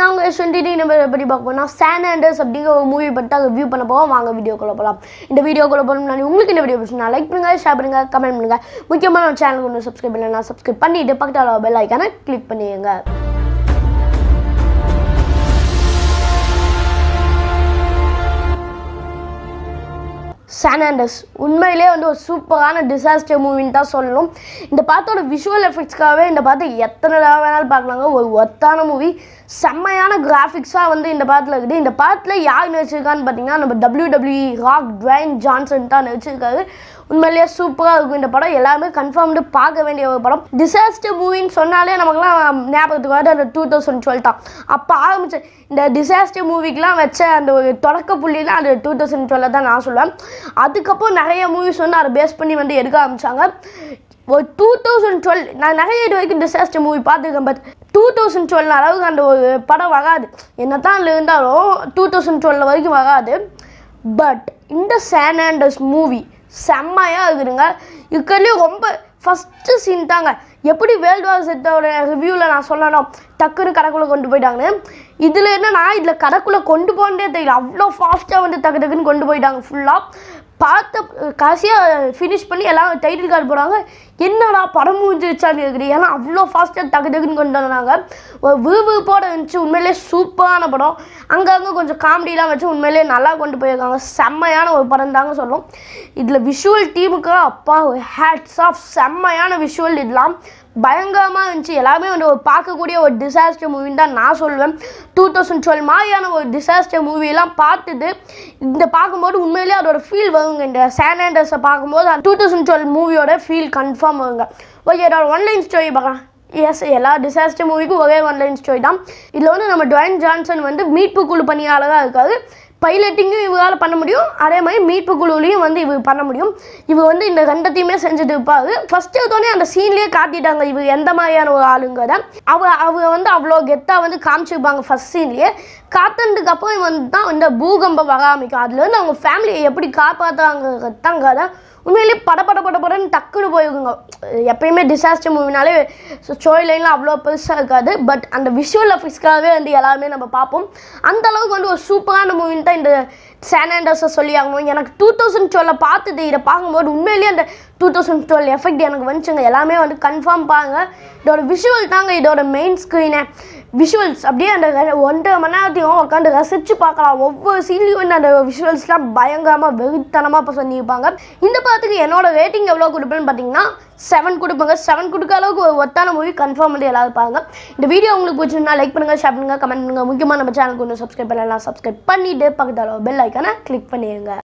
நாங்கள் யஷ்வந்தி நம்ம எப்படி பார்க்க போனால் சான் ஆண்டர்ஸ் அப்படிங்கிற ஒரு மூவி பற்றி அதை வியூ பண்ண போவோம் வாங்க வீடியோக்குள்ள போகலாம் இந்த வீடியோக்குள்ள போகணும் முன்னாடி உங்களுக்கு இந்த வீடியோ பிடிச்சினா லைக் பண்ணுங்க ஷேர் பண்ணுங்க கமெண்ட் பண்ணுங்க முக்கியமான நம்ம சேனலுக்கு ஒன்று சப்ஸ்கிரைப் பண்ணலாம் சப்ஸ்கிரைப் பண்ணிட்டு பக்கத்தில் பெல் ஐக்கானை கிளிக் பண்ணிடுங்க சானாண்டஸ் உண்மையிலே வந்து ஒரு சூப்பரான டிசாஸ்டர் மூவின்னு தான் சொல்லணும் இந்த பாட்டோட விஷுவல் எஃபெக்ட்ஸ்க்காகவே இந்த பாட்டை எத்தனை தடவை வேணாலும் பார்க்கலாங்க ஒரு ஒத்தான மூவி செம்மையான கிராஃபிக்ஸாக வந்து இந்த பாட்டில் இருக்குது இந்த பாட்டில் யார் நடிச்சிருக்கான்னு பார்த்தீங்கன்னா நம்ம W W Rock Dwayne Johnson தான் நடிச்சிருக்காரு உண்மையிலேயே சூப்பராக இருக்கும் இந்த படம் எல்லாருமே கன்ஃபார்ம்டு பார்க்க வேண்டிய ஒரு படம் டிசாஸ்டர் மூவின்னு சொன்னாலே நமக்குலாம் ஞாபகத்துக்கு வருது அந்த டூ தௌசண்ட் டுவெல் தான் அப்போ ஆரம்பிச்ச இந்த டிசாஸ்டர் மூவிக்கெலாம் வச்ச அந்த ஒரு தொடக்க புள்ளிலாம் அந்த டூ தௌசண்ட் டுவெல்ல தான் நான் சொல்லுவேன் அதுக்கப்புறம் நிறைய மூவிஸ் வந்து அதை பேஸ் பண்ணி வந்து எடுக்க ஆரம்பிச்சாங்க ஒரு டூ தௌசண்ட் டுவெல் நான் நிறைய இது வரைக்கும் டிசாஸ்டர் மூவி பார்த்துருக்கேன் பட் டூ தௌசண்ட் டுவெல் அளவுக்கு அந்த ஒரு படம் வராது என்ன தான் இருந்தாலும் டூ தௌசண்ட் டுவெல் வரைக்கும் வராது பட் இந்த சானாண்டஸ் மூவி செம்மையாக இருக்குதுங்க இருக்கிறதுலேயும் ரொம்ப ஃபஸ்ட்டு சீன் தாங்க எப்படி வேர்ல்டு வார் செட்டோட ரிவ்யூவில் நான் சொல்லணும் டக்குன்னு கடைக்குள்ளே கொண்டு போயிட்டாங்கன்னு இதில் என்னன்னா இதில் கடைக்குள்ளே கொண்டு போனதே தெரியல அவ்வளோ ஃபாஸ்ட்டாக வந்து டக்கு டக்குன்னு கொண்டு போயிட்டாங்க ஃபுல்லாக பார்த்த கடைசியாக ஃபினிஷ் பண்ணி எல்லாம் டைட்டில் கார்டு போடுறாங்க என்னடா படம் முடிஞ்சிருச்சான்னு இருக்குது ஏன்னா அவ்வளோ ஃபாஸ்ட்டாக டக்கு டக்குன்னு கொண்டு வந்தாங்க ஒரு விறுவிறுப்போட இருந்துச்சு உண்மையிலே சூப்பரான படம் அங்கங்கே கொஞ்சம் காமெடிலாம் வச்சு உண்மையிலே நல்லா கொண்டு போயிருக்காங்க செம்மையான ஒரு படம் தாங்க சொல்லும் இதில் விஷுவல் டீமுக்கு அப்பா ஹேட்ஸ் ஆஃப் செம்மையான விஷுவல் இதெல்லாம் பயங்கரமாக இருந்துச்சு எல்லாமே வந்து ஒரு பார்க்கக்கூடிய ஒரு டிசாஸ்டர் மூவின்னு தான் நான் சொல்லுவேன் டூ தௌசண்ட் டுவெல் மாதிரியான ஒரு டிசாஸ்டர் மூவியெல்லாம் பார்த்துட்டு இந்த பார்க்கும்போது உண்மையிலேயே அதோட ஃபீல் வருங்க இந்த சானாண்டர்ஸை பார்க்கும்போது டூ தௌசண்ட் டுவெல் மூவியோட ஃபீல் கன்ஃபார்ம் வருங்க ஓகே இதோட ஒன்லைன் ஸ்டோரி பார்க்கலாம் எஸ் எல்லா டிசாஸ்டர் மூவிக்கும் ஒரே ஒன்லைன் ஸ்டோரி தான் இதில் வந்து நம்ம டுவைன் ஜான்சன் வந்து மீட்பு குழு பணியாளராக இருக்காரு பைலட்டிங்கும் இவரால் பண்ண முடியும் அதே மாதிரி மீட்பு குழுவிலையும் வந்து இவர் பண்ண முடியும் இவர் வந்து இந்த ரெண்டத்தையுமே செஞ்சுட்டு இருப்பாரு ஃபர்ஸ்ட் எடுத்தோடனே அந்த சீன்லேயே காட்டிட்டாங்க இவர் எந்த மாதிரியான ஒரு ஆளுங்கிறத அவ அவங்க வந்து அவ்வளோ கெத்தாக வந்து காமிச்சிருப்பாங்க ஃபர்ஸ்ட் சீன்லேயே காத்தனதுக்கு அப்புறம் வந்து தான் இந்த பூகம்பம் வர ஆரம்பிக்கும் அதுலேருந்து அவங்க ஃபேமிலியை எப்படி காப்பாற்றுறாங்க தாங்க உண்மையிலேயே பட பட பட படன்னு டக்குன்னு போயிருக்குங்க எப்பயுமே டிசாஸ்டர் மூவினாலே ஸ்டோரி லைன்லாம் அவ்வளோ பெருசாக இருக்காது பட் அந்த விஷுவல் எஃபெக்ட்ஸ்க்காகவே வந்து எல்லாருமே நம்ம பார்ப்போம் அந்த அளவுக்கு வந்து ஒரு சூப்பரான மூவின்னு தான் இந்த சானாண்டர்ஸை சொல்லி ஆகணும் எனக்கு டூ தௌசண்ட் டுவெல்ல பார்த்துட்டு இதை பார்க்கும்போது உண்மையிலேயே அந்த டூ தௌசண்ட் டுவெல் எஃபெக்ட் எனக்கு வந்துச்சுங்க எல்லாமே வந்து கன்ஃபார்ம் பாருங்க இதோட விஷுவல் தாங்க இதோட மெயின் ஸ்க்ரீனே விஷுவல்ஸ் அப்படியே அந்த ரெ- ஒன்றரை மணி நேரத்தையும் உட்காந்து ரசித்து பார்க்கலாம் ஒவ்வொரு சீன்லையும் வந்து அந்த விஷுவல்ஸ்லாம் பயங்கரமாக வெறித்தனமாக இப்போ சொல்லியிருப்பாங்க இந்த படத்துக்கு என்னோட ரேட்டிங் எவ்வளோ கொடுப்பேன்னு பார்த்தீங்கன்னா செவன் கொடுப்பாங்க செவன் கொடுக்க அளவுக்கு ஒரு ஒத்தான மூவி கன்ஃபார்ம் வந்து எல்லாரும் பாருங்க இந்த வீடியோ உங்களுக்கு பிடிச்சிருந்தா லைக் பண்ணுங்க ஷேர் பண்ணுங்க கமெண்ட் பண்ணுங்க முக்கியமாக நம்ம சேனலுக்கு ஒன்று சப்ஸ்கிரைப் பண்ணலாம் சப்ஸ்கிரைப் பண்ணிட்டு பக்கத்தில் பெல் ஐக்கானை கிளிக் பண்ணிடுங்க